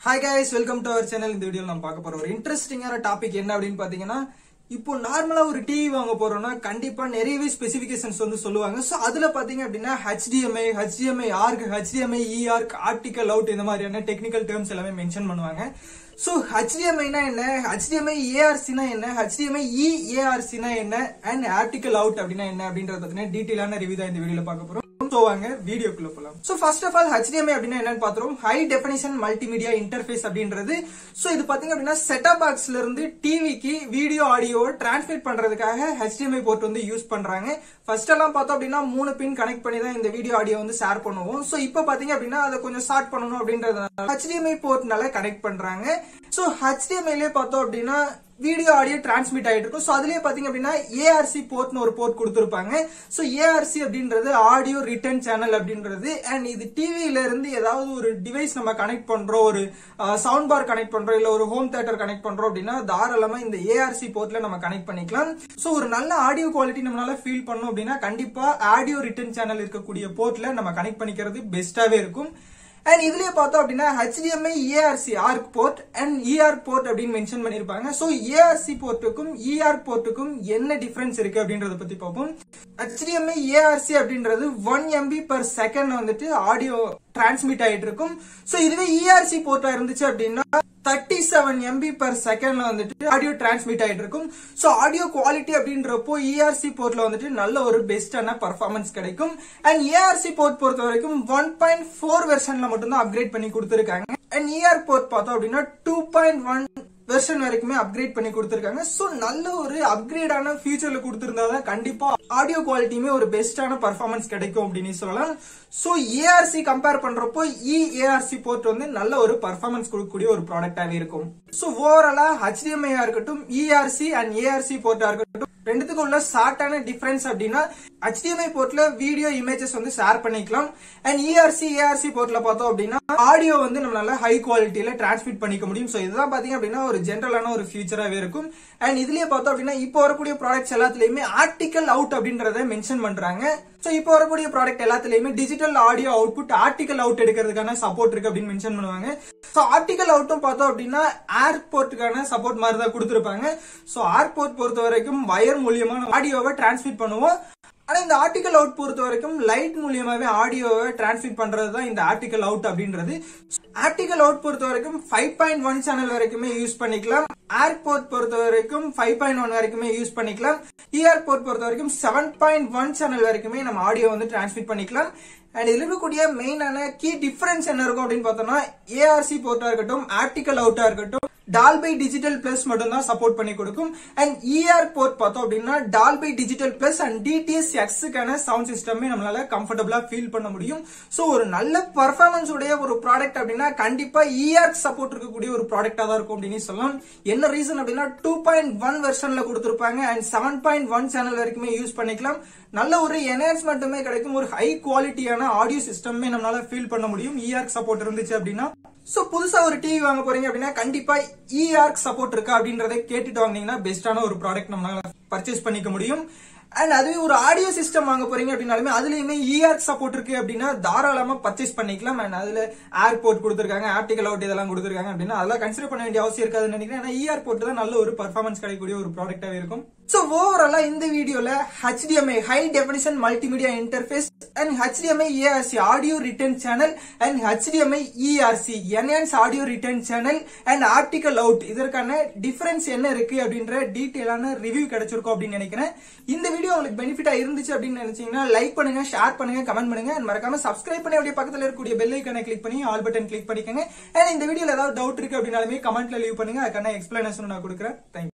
hi guys welcome to our channel இந்த வீடியோல நம்ம பார்க்க போற ஒரு இன்ட்ரெஸ்டிங்கான டாபிக் என்ன அப்படின்னு பாத்தீங்கன்னா இப்போ நார்மலா ஒரு டிவி வாங்க போறோம்னா கண்டிப்பா நிறையவே ஸ்பெசிபிகேஷன்ஸ் வந்து சொல்லுவாங்க சோ அதுல பாத்தீங்க அப்படின்னா HDMI HDMI ARC HDMI EARC optical out இந்த மாதிரியான டெக்னிக்கல் டேர்ம்ஸ் எல்லாமே மென்ஷன் பண்ணுவாங்க சோ HDMI னா என்ன HDMI ARC னா என்ன HDMI EARC னா என்ன அண்ட் ஆர்டிகல் அவுட் அப்படின்னா என்ன அப்படின்றத பத்தின டீடைலான ரிவ்யூ தான் இந்த வீடியோல பார்க்க போறோம் சோ வாங்க வீடியோக்குள்ள போலாம் so first of all HDMI அப்படின்னா என்னன்னு பாத்துறோம் ஹை டெஃபினிஷன் மல்டிமீடியா இன்டர்ஃபேஸ் அப்படின்றது சோ இது பாத்தீங்க அப்படின்னா செட்டப் பாக்ஸ்ல இருந்து டிவிக்கு வீடியோ ஆடியோ டிரான்ஸ்மிட் பண்றதுக்காக HDMI போர்ட் வந்து யூஸ் பண்றாங்க ஃபர்ஸ்ட் எல்லாம் பார்த்தோம் அப்படின்னா மூணு பின் கனெக்ட் பண்ணி தான் இந்த வீடியோ ஆடியோ வந்து ஷேர் பண்ணுவோம் சோ இப்போ பாத்தீங்க அப்படின்னா அதை கொஞ்சம் ஷார்ட் பண்ணணும் அப்படின்றதுனால HDMI போர்ட்னால கனெக்ட் பண்றாங்க சோ HDMI பார்த்தோம் அப்படின்னா வீடியோ ஆடியோ டிரான்ஸ்மிட் ஆயிட்டு இருக்கும் சோ அதுலயே பாத்தீங்க அப்படின்னா ஏஆர்சி போர்ட்னு ஒரு போர்ட் கொடுத்திருப்பாங்க சோ ஏஆர்சி அப்படின்றது ஆடியோ ரிட்டர்ன் சேனல் அப்படின்றது அண்ட் இது டிவில இருந்து ஏதாவது ஒரு டிவைஸ் நம்ம கனெக்ட் பண்றோம் ஒரு சவுண்ட் பார் கனெக்ட் பண்றோம் இல்ல ஒரு ஹோம் தியேட்டர் கனெக்ட் பண்றோம் அப்படின்னா தாராளமா இந்த ஏஆர்சி போர்ட்ல நம்ம கனெக்ட் பண்ணிக்கலாம் சோ ஒரு நல்ல ஆடியோ குவாலிட்டி நம்மளால ஃபீல் பண்ணோம் அப்படின்னா கண்டிப்பா ஆடியோ ரிட்டர்ன் சேனல் இருக்கக்கூடிய போர்ட்ல நம்ம கனெக்ட் பண்ணிக்கிறது பெஸ்டாவே இருக்கும் அண்ட் இதுலயே பார்த்தோம் அப்படின்னா HDMI ARC ARC port and EARC port அப்படின்னு மென்ஷன் பண்ணிருப்பாங்க சோ ஏஆர்சி போர்ட்டுக்கும் EARC போர்ட்டுக்கும் என்ன டிஃபரன்ஸ் இருக்கு அப்படின்றத பத்தி பார்ப்போம் HDMI ஏஆர்சி அப்படின்றது ஒன் எம்பி பர் செகண்ட் வந்துட்டு ஆடியோ டிரான்ஸ்மிட் ஆயிட்டு இருக்கும் சோ இதுவே ERC போர்ட்டா இருந்துச்சு அப்படின்னா தேர்ட்டி செவன் எம்பி பர் செகண்ட்ல வந்துட்டு ஆடியோ டிரான்ஸ்மிட் ஆயிட்டு இருக்கும் சோ ஆடியோ குவாலிட்டி அப்படின்றப்போ ERC போர்ட்ல வந்துட்டு நல்ல ஒரு பெஸ்டான பர்ஃபார்மன்ஸ் கிடைக்கும் அண்ட் ஏஆர்சி போர்ட் பொறுத்த வரைக்கும் ஒன் பாயிண்ட் ஃபோர் வெர்ஷன்ல மட்டும்தான் அப்கிரேட் பண்ணி கொடுத்துருக்காங்க அண்ட் ER போர்ட் பார்த்தோம் அப்படின்னா டூ பாயிண்ட் ஒன் வெர்ஷன் வரைக்குமே அப்கிரேட் பண்ணி கொடுத்துருக்காங்க சோ நல்ல ஒரு அப்கிரேடான ஃபியூச்சர்ல கொடுத்திருந்தா தான் கண்டிப்பா ஆடியோ குவாலிட்டியுமே ஒரு பெஸ்டான பர்ஃபார்மன்ஸ் கிடைக்கும் அப்படின்னு சொல்லலாம் சோ ஏஆர்சி கம்பேர் பண்றப்போ இ ஏஆர்சி போர்ட் வந்து நல்ல ஒரு பர்ஃபார்மன்ஸ் கொடுக்கக்கூடிய ஒரு ப்ராடக்டாவே இருக்கும் சோ ஓவராலா HDMI ஆ இருக்கட்டும் இஆர்சி அண்ட் ஏஆர்சி போர்ட்டா இருக்கட்டும் ரெண்டுத்துக்கும் உள்ள ஷார்ட்டான டிஃபரன்ஸ் அப்படின்னா HDMI போர்ட்ல வீடியோ இமேஜஸ் வந்து ஷேர் பண்ணிக்கலாம் அண்ட் இஆர்சி ஏஆர்சி போர்ட்ல பார்த்தோம் அப்படின்னா ஆடியோ வந்து நம்மளால ஹை குவாலிட்டியில டிரான்ஸ்மிட் பண்ணிக்க முடியும் சோ இதுதான் பாத்தீங்க அப்படின்னா ஒரு ஜென்ரலான ஒரு ஃபியூச்சராகவே இருக்கும் அண்ட் இதுலயே பார்த்தோம் அப்படின்னா இப்போ வரக்கூடிய ப்ராடக்ட்ஸ் எல்லாத்துலயுமே ஆர்டிகல் அவுட் அப்படின்றத மென்ஷன் பண்றாங்க சோ இப்போ வரக்கூடிய ப்ராடக்ட் எல்லாத்துலயுமே digital audio output optical out எடுக்கிறதுக்கான சப்போர்ட் இருக்கு அப்படின்னு மென்ஷன் பண்ணுவாங்க சோ ஆர்டிகல் அவுட்டும் பார்த்தோம் அப்படின்னா ஏர்போர்ட்டுக்கான சப்போர்ட் மாதிரி தான் கொடுத்துருப்பாங்க சோ ஏர்போர்ட் பொறுத்த வரைக்கும் வயர் மூலியமா ஆடியோவை டிரான்ஸ்மிட் பண்ணுவோம் ஆனா இந்த ஆர்டிகல் அவுட் பொறுத்த வரைக்கும் லைட் மூலியமாவே ஆடியோவை டிரான்ஸ்மிட் பண்றது தான் இந்த ஆர்டிகல் அவுட் அப்படின்றது ஆர்டிகல் அவுட் பொறுத்த வரைக்கும் ஃபைவ் பாயிண்ட் ஒன் சேனல் வரைக்குமே யூஸ் பண்ணிக்கலாம் ஏர்போர்ட் பொறுத்த வரைக்கும் ஃபைவ் பாயிண்ட் ஒன் வரைக்குமே யூஸ் பண்ணிக்கலாம் இயர்போர்ட் பொறுத்த வரைக்கும் செவன் பாயிண்ட் ஒன் சேனல் வரைக்குமே நம்ம ஆடியோ வந்து டிரான்ஸ்மிட் பண்ணிக்கலாம் அண்ட் இதுல இருக்கக்கூடிய மெயினான கீ டிஃபரன்ஸ் என்ன இருக்கும் அப்படின்னு பார்த்தோம்னா ஏஆர்சி போர்ட்டா இருக்கட்டும் ஆர்டிகல் அவுட்டா இருக்கட்டும் டால்பை டிஜிட்டல் பிளஸ் மட்டும் தான் சப்போர்ட் பண்ணி கொடுக்கும் அண்ட் இஆர் போர்ட் பார்த்தோம் அப்படின்னா Dolby digital plus and DTS எக்ஸுக்கான சவுண்ட் சிஸ்டமே நம்மளால கம்ஃபர்டபுளா ஃபீல் பண்ண முடியும் சோ ஒரு நல்ல பர்ஃபார்மன்ஸ் உடைய ஒரு ப்ராடக்ட் அப்படின்னா கண்டிப்பா இஆர் சப்போர்ட் இருக்கக்கூடிய ஒரு ப்ராடக்டா தான் இருக்கும் அப்படின்னு சொல்லலாம் என்ன ரீசன் அப்படின்னா டூ பாயிண்ட் ஒன் வெர்ஷன்ல கொடுத்திருப்பாங்க and seven point one channel வரைக்குமே யூஸ் பண்ணிக்கலாம் நல்ல ஒரு என்ஹான்ஸ்மெண்ட்டுமே கிடைக்கும் ஒரு ஹை குவாலிட்டியான ஆடியோ சிஸ்டமே நம்மளால ஃபீல் பண்ண முடியும் இஆர் சப்போர்ட் இருந்துச்சு அப்படின்னா சோ புதுசா ஒரு டிவி வாங்க போறீங்க அப்படின்னா கண்டிப்பா இஆர்க் சப்போர்ட் இருக்கா அப்படின்றத கேட்டுட்டு வாங்கினீங்கன்னா பெஸ்டான ஒரு ப்ராடக்ட் நம்மளால பர்ச்சேஸ் பண்ணிக்க முடியும் அண்ட் அதுவே ஒரு ஆடியோ சிஸ்டம் வாங்க போறீங்க அப்படின்னாலுமே அதுலயுமே இஆர்க் சப்போர்ட் இருக்கு அப்படின்னா தாராளமா பர்ச்சேஸ் பண்ணிக்கலாம் அண்ட் அதுல ஏர்போர்ட் கொடுத்துருக்காங்க ஆப்டிகல் அவுட் இதெல்லாம் கொடுத்துருக்காங்க அப்படின்னா அதெல்லாம் கன்சிடர் பண்ண வேண்டிய அவசியம் இருக்காதுன்னு நினைக்கிறேன் ஏன்னா இஆர் போர்ட் தான் நல்ல ஒரு பர்ஃபார்மன்ஸ் கிடைக்கக்கூடிய ஒரு ப்ராடக்டாவே இருக்கும் சோ ஓவராலா இந்த வீடியோல HDMI high definition multimedia interface and HDMI ARC audio return channel and HDMI ERC enhanced audio return channel and optical out இதற்கான டிஃபரன்ஸ் என்ன இருக்கு அப்படின்ற டீடைலான ரிவ்யூ கிடைச்சிருக்கும் அப்படின்னு நினைக்கிறேன் இந்த வீடியோ உங்களுக்கு பெனிஃபிட்டா இருந்துச்சு அப்படின்னு நினைச்சீங்கன்னா லைக் பண்ணுங்க ஷேர் பண்ணுங்க கமெண்ட் பண்ணுங்க and மறக்காம சப்ஸ்கிரைப் பண்ணி அப்படியே பக்கத்துல இருக்கக்கூடிய பெல் ஐக்கானை கிளிக் பண்ணி ஆல் பட்டன் கிளிக் பண்ணிக்கோங்க அண்ட் இந்த வீடியோல ஏதாவது டவுட் இருக்கு அப்படின்னாலுமே கமெண்ட்ல லீவ் பண்ணுங்க அதுக்கான எக்ஸ்பிளனேஷன் நான் கொடுக்குறேன் தேங்க்யூ